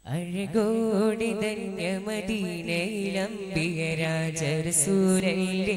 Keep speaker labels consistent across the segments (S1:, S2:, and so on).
S1: അഴകോടി ധന്യമദീനയിലംബിയ രാജരസൂരല്ലേ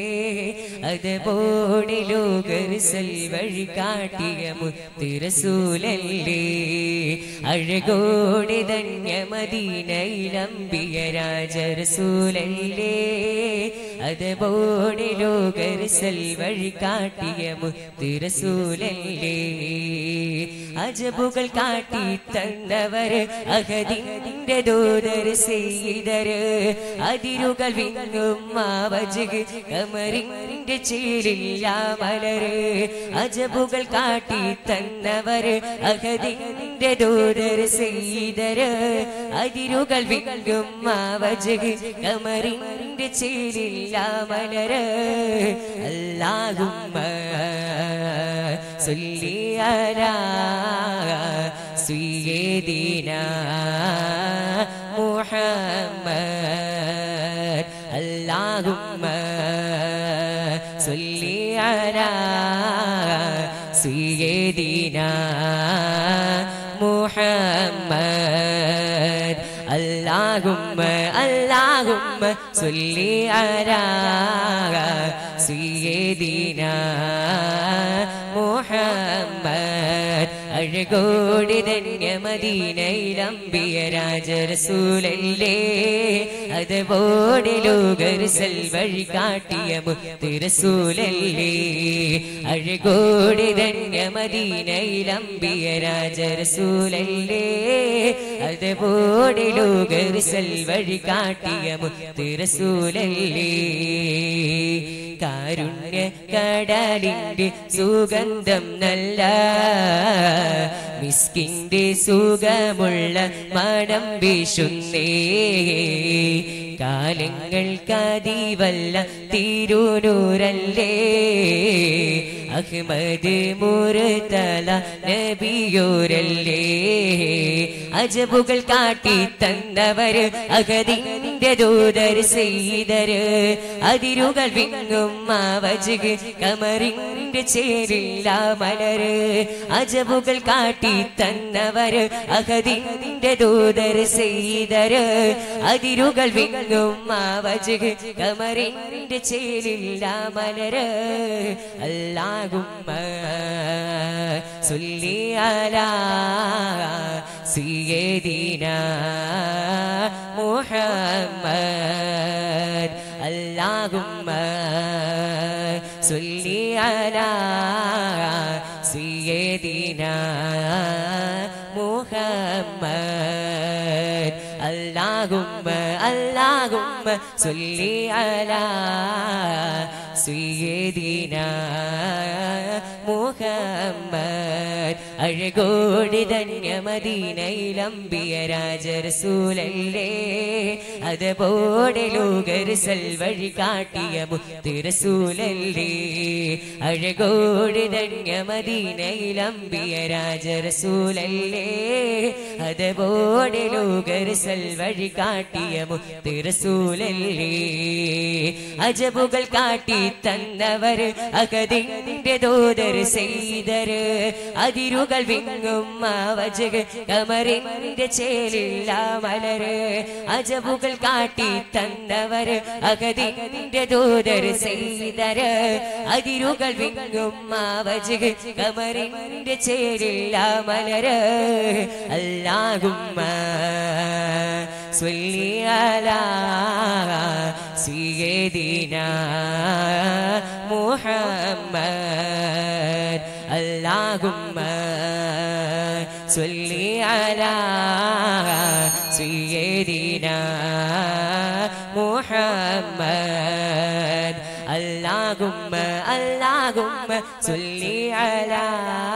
S1: അതുപോലെ ലോകരസൽ വഴി കാട്ടിയ മുത്തിരസൂലല്ലേ അഴകോടി ധന്യമദീനയിലംബിയ രാജരസൂലല്ലേ അതുപോലെ ലോകരസൽ വഴി കാട്ടിയ മുത്തിരസൂലല്ലേ അജബുകൾ കാട്ടി തന്നവര് അഹദിന്റെ ദൂതർ ചെയ്തര് അതിരുകൾ വിങ്ങും മാവജ് കമറിന്റെ ചേലില്ല മലര് അജബുകൾ കാട്ടി തന്നവര് അഹദിന്റെ ദൂതർ ചെയ്തര് അതിരുകൾ വിങ്ങും മാവജ് കമറിന്റെ ചേലില്ല മലര് അല്ലാഹുമ്മ صلي على سيدنا محمد اللهم صل على سيدنا محمد اللهم اللهم صل على سيدنا മുഹമ്മദ് അഴകോടി ധന്യമദീനയിലംബിയ രാജരസൂലല്ലേ അതുപോലെ ലോകരസൽ വഴി കാട്ടിയ മുത്തിരസൂലല്ലേ അഴകോടി ധന്യമദീനയിലംബിയ രാജരസൂലല്ലേ അതുപോലെ ലോകരസൽ വഴി കാട്ടിയ മുത്തിരസൂലല്ലേ കാരുണ്യ കടലിന്റെ സുഗന്ധം നല്ല മിസ്കിന്റെ സുഖമുള്ള മണം വീശുന്നേ കാലങ്ങൾക്കതിവല്ല തിരുനൂരല്ലേ അഹ്മദ് മുറുതല നബിയോരല്ലേ അജബുകൾ കാട്ടി തന്നവര് അഗതിന്റെ ദൂതർ ചെയ്തര് അതിരുകൾ വിങ്ങും മാവജ് കമറിന്റെ ചേരില്ല മലര് അജബുകൾ കാട്ടി തന്നവര് അഗതിന്റെ ദൂതർ ചെയ്തര് അതിരുകൾ വിങ്ങും മാവജ് കമറിന്റെ ചേരില്ല മലര് അല്ലാഹുമ്മ സുല്ലി അലാ سيدنا محمد اللهم صل على سيدنا محمد اللهم اللهم صل على سيدنا മുഹമ്മദ് അഴകോടി ധന്യമദീനയിലംബിയ രാജരസൂലല്ലേ അതുപോലെ ലോകരസൽ വഴി കാട്ടിയ മുത്തിരസൂലല്ലേ അഴകോടി ധന്യമദീനയിലംബിയ രാജരസൂലല്ലേ അതുപോലെ ലോകരസൽ വഴി കാട്ടിയ മുത്തിരസൂലല്ലേ അജബുകൾ കാട്ടി തന്നവര് അകതിന്റെ ദോദർ ചെയ്തര് അതിരുകൾ വിങ്ങും മാവജക് കമറിന്റെ ചേലില്ല മലര് അജബുകൾ കാട്ടി തന്നവര് അകതിന്റെ ദൂതർ ചെയ്തര് അതിരുകൾ വിങ്ങും മാവജക് കമറിന്റെ ചേലില്ല മലര് അല്ലാഹുമ്മ സ്വല്ലി അലാ سيدنا محمد اللهم صل على سيدنا محمد اللهم اللهم صل على